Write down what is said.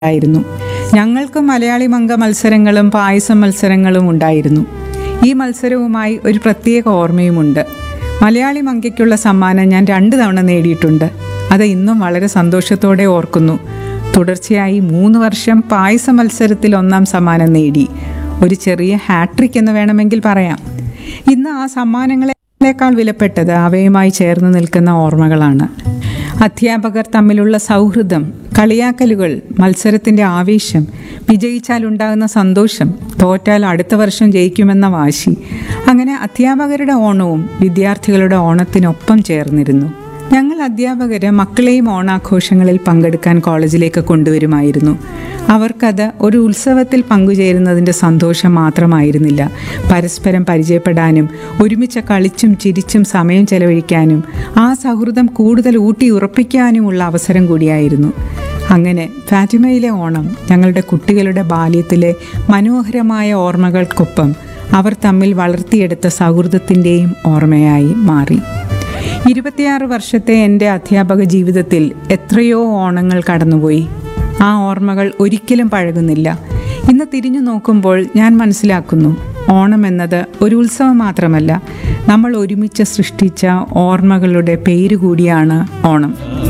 ആയിരുന്നു ഞങ്ങൾക്ക് മലയാളി മംഗ മത്സരങ്ങളും പായസം മത്സരങ്ങളും ഉണ്ടായിരുന്നു ഈ മത്സരവുമായി ഒരു പ്രത്യേക ഓർമ്മയുമുണ്ട് മലയാളി മങ്കയ്ക്കുള്ള സമ്മാനം ഞാൻ രണ്ട് തവണ നേടിയിട്ടുണ്ട് അത് ഇന്നും വളരെ സന്തോഷത്തോടെ ഓർക്കുന്നു തുടർച്ചയായി മൂന്ന് വർഷം പായസ മത്സരത്തിൽ ഒന്നാം സമ്മാനം നേടി ഒരു ചെറിയ ഹാട്രിക് എന്ന് വേണമെങ്കിൽ പറയാം ഇന്ന് ആ സമ്മാനങ്ങളെക്കാൾ വിലപ്പെട്ടത് അവയുമായി ചേർന്ന് നിൽക്കുന്ന ഓർമ്മകളാണ് അധ്യാപകർ തമ്മിലുള്ള സൗഹൃദം കളിയാക്കലുകൾ മത്സരത്തിന്റെ ആവേശം വിജയിച്ചാൽ ഉണ്ടാകുന്ന സന്തോഷം തോറ്റാൽ അടുത്ത വർഷം ജയിക്കുമെന്ന വാശി അങ്ങനെ അധ്യാപകരുടെ ഓണവും വിദ്യാർത്ഥികളുടെ ഓണത്തിനൊപ്പം ചേർന്നിരുന്നു ഞങ്ങൾ അധ്യാപകര് മക്കളെയും ഓണാഘോഷങ്ങളിൽ പങ്കെടുക്കാൻ കോളേജിലേക്ക് കൊണ്ടുവരുമായിരുന്നു അവർക്കത് ഒരു ഉത്സവത്തിൽ പങ്കുചേരുന്നതിൻ്റെ സന്തോഷം മാത്രമായിരുന്നില്ല പരസ്പരം പരിചയപ്പെടാനും ഒരുമിച്ച് കളിച്ചും ചിരിച്ചും സമയം ചെലവഴിക്കാനും ആ സൗഹൃദം കൂടുതൽ ഊട്ടി ഉറപ്പിക്കാനുമുള്ള അവസരം കൂടിയായിരുന്നു അങ്ങനെ ഫാറ്റിമയിലെ ഓണം ഞങ്ങളുടെ കുട്ടികളുടെ ബാല്യത്തിലെ മനോഹരമായ ഓർമ്മകൾക്കൊപ്പം അവർ തമ്മിൽ വളർത്തിയെടുത്ത സൗഹൃദത്തിൻ്റെയും ഓർമ്മയായി മാറി ഇരുപത്തിയാറ് വർഷത്തെ എൻ്റെ അധ്യാപക ജീവിതത്തിൽ എത്രയോ ഓണങ്ങൾ കടന്നുപോയി ആ ഓർമ്മകൾ ഒരിക്കലും പഴകുന്നില്ല ഇന്ന് തിരിഞ്ഞു നോക്കുമ്പോൾ ഞാൻ മനസ്സിലാക്കുന്നു ഓണം എന്നത് ഒരു ഉത്സവം മാത്രമല്ല നമ്മൾ ഒരുമിച്ച് സൃഷ്ടിച്ച ഓർമ്മകളുടെ പേര് കൂടിയാണ് ഓണം